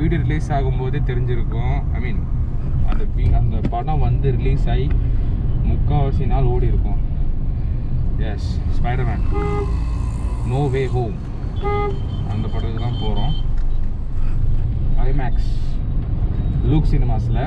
Video release ஆகும்போதே தெரிஞ்சிருக்கும் ஐ மீன் அந்த we- அந்த படம் வந்து ரிலீஸ் ஆகி முக்கால்வாசி நாள் ஓடி இருக்கும் yes Spiderman no way home அந்த படத்துக்கு தான் போகிறோம் ஐமேக்ஸ் லூக் சினிமாஸில்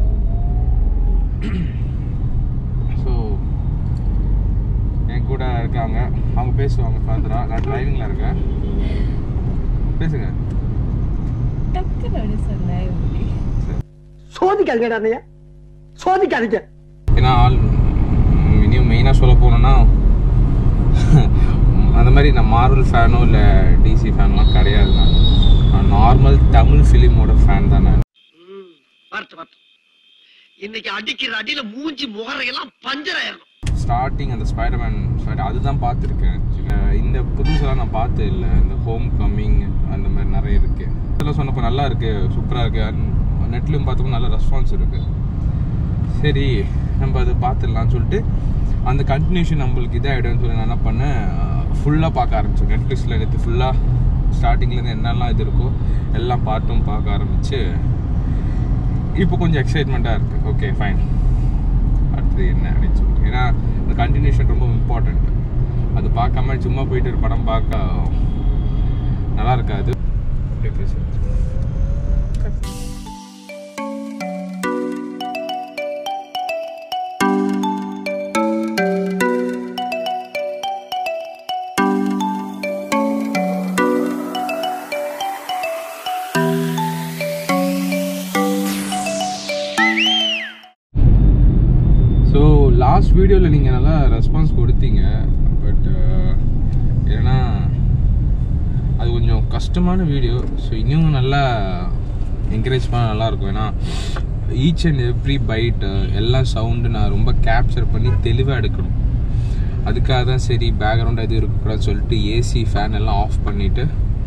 ஸோ என் கூட இருக்காங்க அவங்க பேசுவாங்க ஃபர்தராக நான் டிரைவிங்கில் இருக்கேன் பேசுங்க டக்குன்னு அப்படி சொன்னேன் இப்படி. சோதிக்காதீங்கடா அண்ணையா சோதிக்காதீங்க ஏன்னா ஆள் ம், இனியும் மெயினாக சொல்ல போனோன்னா அந்த மாதிரி நான் மார்வல் ஃபேனோ இல்லை டிசி ஃபேன்லாம் கிடையாது நான் நான் நார்மல் தமிழ் ஃபிலிமோட ஃபேன் தான் நான் பார்த்து பார்த்து இன்னைக்கு அடிக்கிற அடியில மூஞ்சி முகரையெல்லாம் பஞ்சர் ஆயிரும் ஸ்டார்டிங் அந்த ஸ்பைடர்மேன் ஸ்பைடர் அதுதான் பார்த்துருக்கேன் அஹ் இந்த புதுசெல்லாம் நான் பார்த்தது இல்லை இந்த ஹோம் கம்மிங் அந்த மாதிரி நிறைய இருக்கு இதெல்லாம் சொன்னப்போ நல்லா இருக்கு சூப்பராக இருக்கு நெட்லையும் பார்த்தப்போ நல்ல ரெஸ்பான்ஸ் இருக்கு சரி நம்ம அதை பார்த்துடலாம்னு சொல்லிட்டு அந்த கண்டினியூஷன் நம்மளுக்கு இதாகிடும்னு சொல்லி நான் என்ன பண்ணேன் ஃபுல்லாக பார்க்க ஆரம்பிச்சேன் நெட்ஃப்ளிக்ஸில் எடுத்து ஃபுல்லாக ஸ்டார்டிங்லேருந்து என்னெல்லாம் இது இருக்கோ எல்லாம் பார்ட்டும் பார்க்க ஆரம்பிச்சு இப்போ கொஞ்சம் எக்ஸைட்மெண்ட்டாக இருக்குது ஓகே ஃபைன் அடுத்தது என்ன அப்படின்னு சொல்லிட்டு ஏன்னா இந்த கண்டினியூஷன் ரொம்ப இம்பார்ட்டண்ட் அது பார்க்காம சும்மா போயிட்டு ஒரு படம் பார்க்க நல்லா இருக்காது அப்படியே பேசு. ஸோ லாஸ்ட் வீடியோவில் நீங்கள் நல்லா ரெஸ்பான்ஸ் கொடுத்தீங்க பட் ஏன்னா அது கொஞ்சம் கஷ்டமான வீடியோ ஸோ இன்னும் நல்லா என்கரேஜ் பண்ண நல்லாயிருக்கும் ஏன்னா ஈச் அண்ட் எவ்ரி பைட் எல்லா சவுண்டு நான் ரொம்ப கேப்சர் பண்ணி தெளிவாக எடுக்கணும் அதுக்காக தான் சரி பேக்ரவுண்ட் எதுவும் இருக்கக்கூடாதுன்னு சொல்லிட்டு ஏசி ஃபேன் எல்லாம் ஆஃப் பண்ணிவிட்டு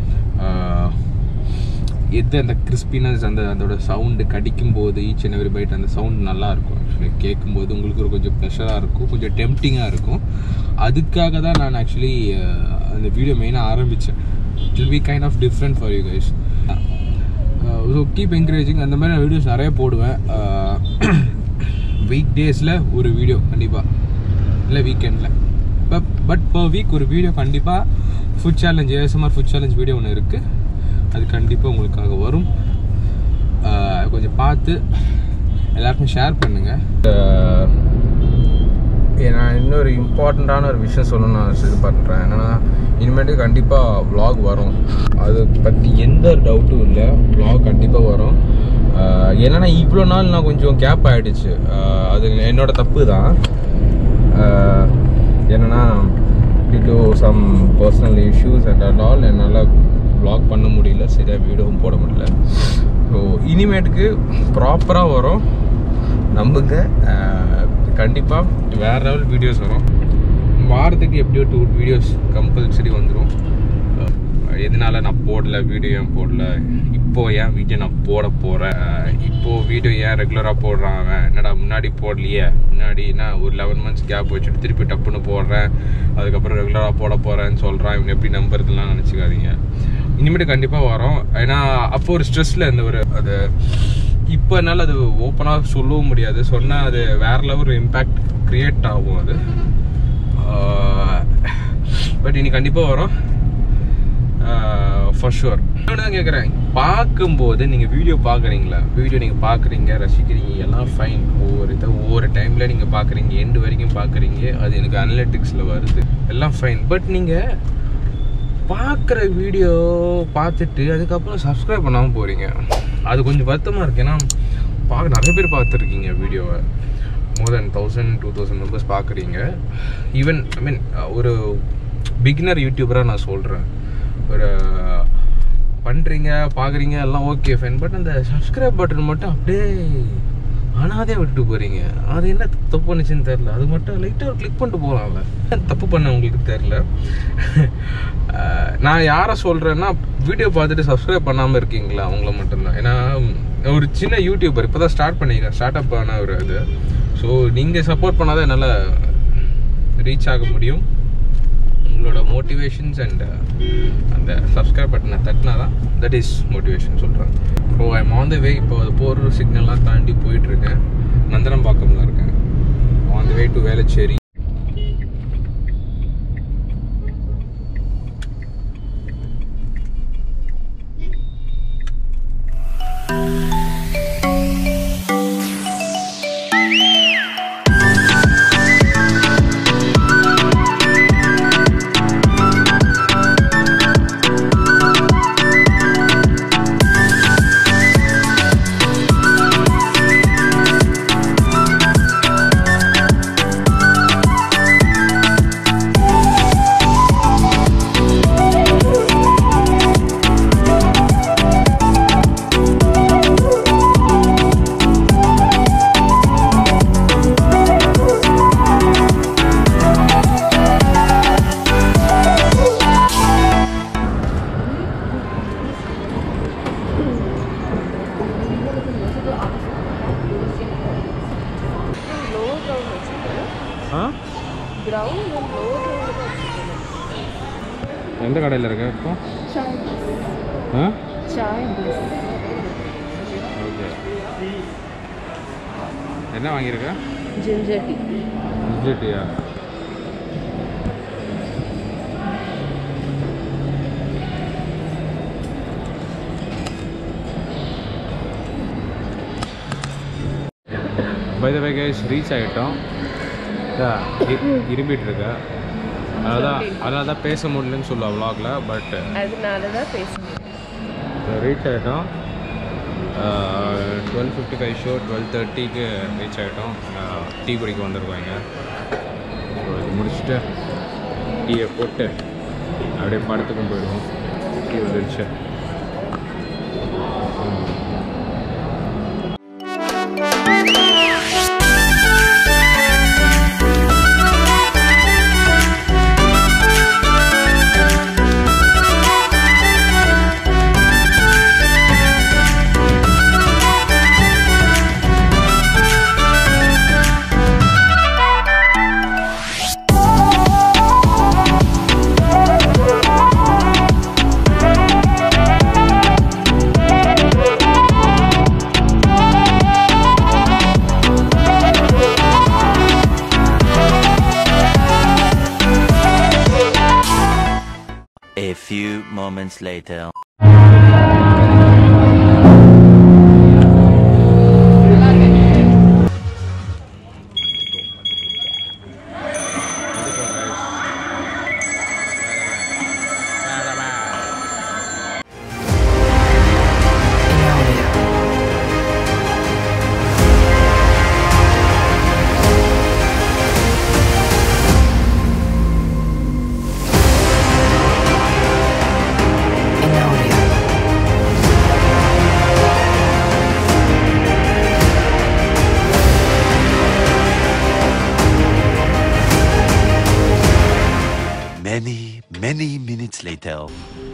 எது அந்த கிறிஸ்பினஸ் அந்த அதோட சவுண்டு கடிக்கும் போது ஈச் அண்ட் எவ்ரி பைட் அந்த சவுண்ட் நல்லா இருக்கும் ஆக்சுவலி கேட்கும்போது உங்களுக்கு ஒரு கொஞ்சம் ப்ரெஷராக இருக்கும் கொஞ்சம் டெம்டிங்காக இருக்கும் அதுக்காக தான் நான் ஆக்சுவலி அந்த வீடியோ மெயினாக ஆரம்பித்தேன் it will be kind of different for you guys so keep encouraging அந்த மாதிரி நான் வீடியோஸ் நிறைய போடுவேன் வீக் டேஸில் ஒரு வீடியோ கண்டிப்பாக இல்லை வீக்கெண்டில் பட் பட் பர் வீக் ஒரு வீடியோ கண்டிப்பாக food challenge ASMR food challenge video ஒன்று இருக்குது அது கண்டிப்பாக உங்களுக்காக வரும் ஆஹ் கொஞ்சம் பார்த்து எல்லாருக்கும் ஷேர் பண்ணுங்கள் நான் இன்னொரு இம்பார்ட்டண்ட்டான ஒரு விஷயம் சொல்லணும்னு நான் இது பண்ணுறேன் என்னென்னா இனிமேட்டு கண்டிப்பாக vlog வரும் அதை பற்றி எந்த டவுட்டும் இல்லை vlog கண்டிப்பாக வரும் ஆஹ் என்னன்னா இவ்வளோ நாள் நான் கொஞ்சம் கேப் ஆகிடுச்சு அது என்னோட தப்பு தான் ஆஹ் என்னன்னா due to some personal issues and and all என்னால் vlog பண்ண முடியல சரியாக வீடியோவும் போட முடியல ஸோ இனிமேட்டுக்கு ப்ராப்பராக வரும் நம்புங்க கண்டிப்பாக வேறு லெவல் வீடியோஸ் வரும் வாரத்துக்கு எப்படியோ டூ வீடியோஸ் கம்பல்சரி வந்துடும் எதனால நான் போடல வீடியோ ஏன் போடல இப்போ ஏன் வீடியோ நான் போட போகிறேன் இப்போ வீடியோ ஏன் ரெகுலராக போடுறான் அவன் என்னடா முன்னாடி போடலையே முன்னாடினா ஒரு லெவன் மந்த்ஸ் கேப் வச்சுட்டு திருப்பி டப்புன்னு போடுறேன் அதுக்கப்புறம் ரெகுலராக போட போகிறேன்னு சொல்கிறான் இவன் எப்படி நம்புறதுலாம் நினச்சிக்காதீங்க இனிமேட்டு கண்டிப்பாக வரும் ஏன்னா அப்போ ஒரு ஸ்ட்ரெஸ்ஸில் இருந்த ஒரு அது இப்போ என்னால் அது ஓப்பனாக சொல்லவும் முடியாது சொன்னால் அது வேற லெவல் இம்பேக்ட் க்ரியேட் ஆகும் அது பட் இனி கண்டிப்பாக வரும் ஃபார் ஷுர் தான் கேட்குறேன் பார்க்கும்போது நீங்கள் வீடியோ பார்க்குறீங்களா வீடியோ நீங்கள் பார்க்குறீங்க ரசிக்கிறீங்க எல்லாம் ஃபைன் ஒவ்வொரு இதை ஒவ்வொரு டைமில் நீங்கள் பார்க்குறீங்க எண்டு வரைக்கும் பார்க்குறீங்க அது எனக்கு அனலிட்டிக்ஸில் வருது எல்லாம் ஃபைன் பட் நீங்கள் பார்க்குற வீடியோ பார்த்துட்டு அதுக்கப்புறம் சப்ஸ்கிரைப் பண்ணாமல் போகிறீங்க அது கொஞ்சம் வருத்தமாக இருக்கு ஏன்னா பார்க்க நிறைய பேர் பார்த்துருக்கீங்க வீடியோவை more than thousand two thousand members பார்க்குறீங்க ஈவன் ஐ மீன் ஒரு பிகினர் யூடியூபராக நான் சொல்கிறேன் ஒரு பண்ணுறீங்க பார்க்குறீங்க எல்லாம் ஓகே ஃபைன் பட் அந்த சப்ஸ்கிரைப் பட்டன் மட்டும் அப்படியே அனாதே விட்டுட்டு போகிறீங்க அது என்ன தப்பு பண்ணுச்சுன்னு தெரில அது மட்டும் லைட்டாக ஒரு கிளிக் பண்ணிட்டு போகலாம்ல தப்பு பண்ண உங்களுக்கு தெரில நான் யாரை சொல்கிறேன்னா வீடியோ பார்த்துட்டு சப்ஸ்கிரைப் பண்ணாமல் இருக்கீங்களா அவங்கள மட்டும்தான் ஏன்னா ஒரு சின்ன யூடியூபர் இப்போ தான் ஸ்டார்ட் பண்ணிக்கிறேன் ஸ்டார்ட் அப் ஆன ஒரு இது ஸோ நீங்கள் சப்போர்ட் பண்ணாதான் என்னால் ரீச் ஆக முடியும் உங்களோட உங்களோட மோட்டிவேஷன்ஸ் அண்ட் அந்த சப்ஸ்கிரைப் பட்டனை தட்டினா தான் தட் இஸ் மோட்டிவேஷன் சொல்கிறேன் so I'm on the way இப்போ அது போகிற சிக்னல்லாம் தாண்டி போயிட்டுருக்கேன் நந்தனம்பாக்கம்ல இருக்கேன் on the way to Velachery low ground வச்சுருக்கேன் ஆ கிரவுண்ட் லோ கிரவுண்ட் வச்சுருக்கேன் எந்த கடையில் இருக்க இப்போ சாய் ஆ சாய் பிளஸ் ஓகே என்ன வாங்கியிருக்க ஜிஞ்சர் டீ விஜய்டியா by the way guys reach ஆகிட்டோம் இரும்பிட்டு இருக்க அதான் அதனால தான் பேச முடியலன்னு சொல்லுவா vlogல பட் அதனால தான் பேசுகிறேன் ரீச் ஆகிட்டோம் twelve fifty five show twelve தேர்ட்டிக்கு ரீச் ஆகிட்டோம் டீ குடிக்க வந்திருக்கோம் இங்கே ஸோ இது முடிச்சுட்டு டீயை போட்டு அப்படியே படத்துக்கும் போயிடுவோம் டீ வந்துருச்சு A few moments later. Many, many minutes later.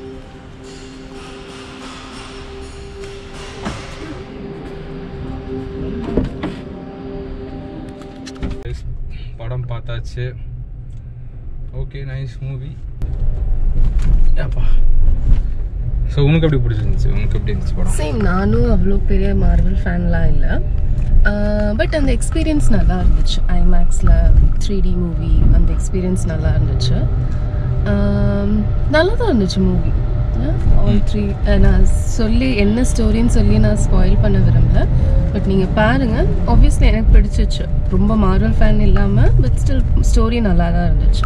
Guys, படம் பார்த்தாச்சு ஓகே நைஸ் மூவி அப்பா ஸோ உனக்கு எப்படி பிடிச்சிருந்துச்சு உனக்கு எப்படி இருந்துச்சு படம் சேம் நானும் அவ்வளோ பெரிய மார்வல் ஃபேன்லாம் இல்லை பட் அந்த எக்ஸ்பீரியன்ஸ் நல்லா இருந்துச்சு ஐமேக்ஸில் த்ரீ டி மூவி அந்த எக்ஸ்பீரியன்ஸ் நல்லா இருந்துச்சு ஆம், நல்லா தான் இருந்துச்சு மூவி ஆல் த்ரீ நான் சொல்லி என்ன ஸ்டோரின்னு சொல்லி நான் ஸ்பாயில் பண்ண விரும்பல பட் நீங்கள் பாருங்கள் ஆப்வியஸ்லி எனக்கு பிடிச்சிச்சு ரொம்ப மார்வல் ஃபேன் இல்லாமல் பட் ஸ்டில் ஸ்டோரி நல்லா தான் இருந்துச்சு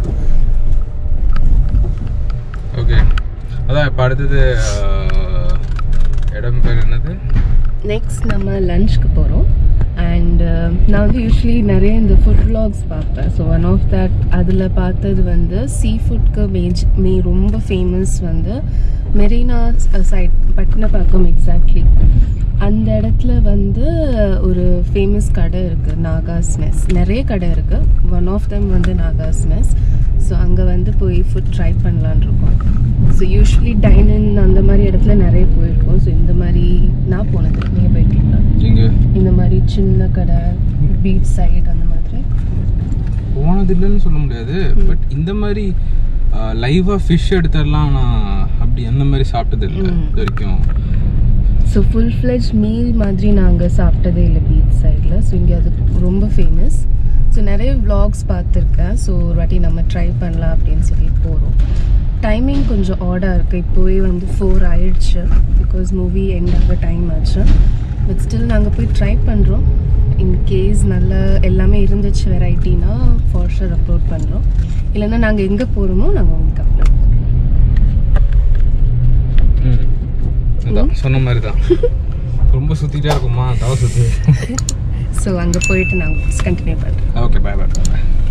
ஓகே அதான் இப்போ அடுத்தது ஆஹ், இடம் பேர் என்னது நெக்ஸ்ட் நம்ம லஞ்சுக்கு போகிறோம் அண்ட் நான் வந்து யூஸ்வலி நிறைய இந்த ஃபுட் vlogs பார்ப்பேன் ஸோ ஒன் ஆஃப் தட் அதில் பார்த்தது வந்து சீ ஃபுட்க்கு மேஜ் மே ரொம்ப ஃபேமஸ் வந்து மெரினா சைட் பட்டினப்பாக்கம் எக்ஸாக்ட்லி அந்த இடத்துல வந்து ஒரு ஃபேமஸ் கடை இருக்குது நாகாஸ் மெஸ் நிறைய கடை இருக்குது ஒன் ஆஃப் them வந்து நாகாஸ் மெஸ் ஸோ அங்கே வந்து போய் ஃபுட் ட்ரை பண்ணலான் இருக்கோம் ஸோ யூஸ்வலி டைனின் அந்த மாதிரி இடத்துல நிறைய போயிருக்கோம் ஸோ இந்த மாதிரி நான் போனது நீங்கள் போயிருக்கீங்களா இங்கே இந்த மாதிரி சின்ன கடை பீச் சைடு அந்த மாதிரி போனது இல்லைன்னு சொல்ல முடியாது பட் இந்த மாதிரி லைவாக ஃபிஷ் எடுத்துடலாம் நான் அப்படி அந்த மாதிரி சாப்பிட்டது இல்லை ம். இது வரைக்கும் ஸோ ஃபுல் ஃப்ளெஜ் மீல் மாதிரி நாங்கள் சாப்பிட்டதே இல்லை பீச் சைடில் ஸோ இங்கே அது ரொம்ப ஃபேமஸ் ஸோ நிறைய vlogs பார்த்துருக்கேன் ஸோ ஒரு வாட்டி நம்ம ட்ரை பண்ணலாம் அப்படின்னு சொல்லி போகிறோம் டைமிங் கொஞ்சம் ஆடாக இருக்குது இப்போவே வந்து ஃபோர் ஆயிடுச்சு பிகாஸ் மூவி எண்ட் ஆக டைம் ஆச்சு பட் ஸ்டில் நாங்கள் போய் ட்ரை பண்ணுறோம் இன் கேஸ் நல்ல எல்லாமே இருந்துச்சு வெரைட்டினா ஃபார் ஷூர் அப்லோட் பண்ணுறோம் இல்லைன்னா நாங்கள் எங்கே போகிறோமோ நாங்கள் உங்களுக்கு அப்லோட் ம் அதான் சொன்ன மாதிரி தான் ரொம்ப சுற்றிட்டே இருக்குமா தலை சுற்றி ஸோ அங்கே போயிட்டு நாங்கள் கண்டினியூ பண்ணுறோம் ஓகே பாய் பாய் பாய்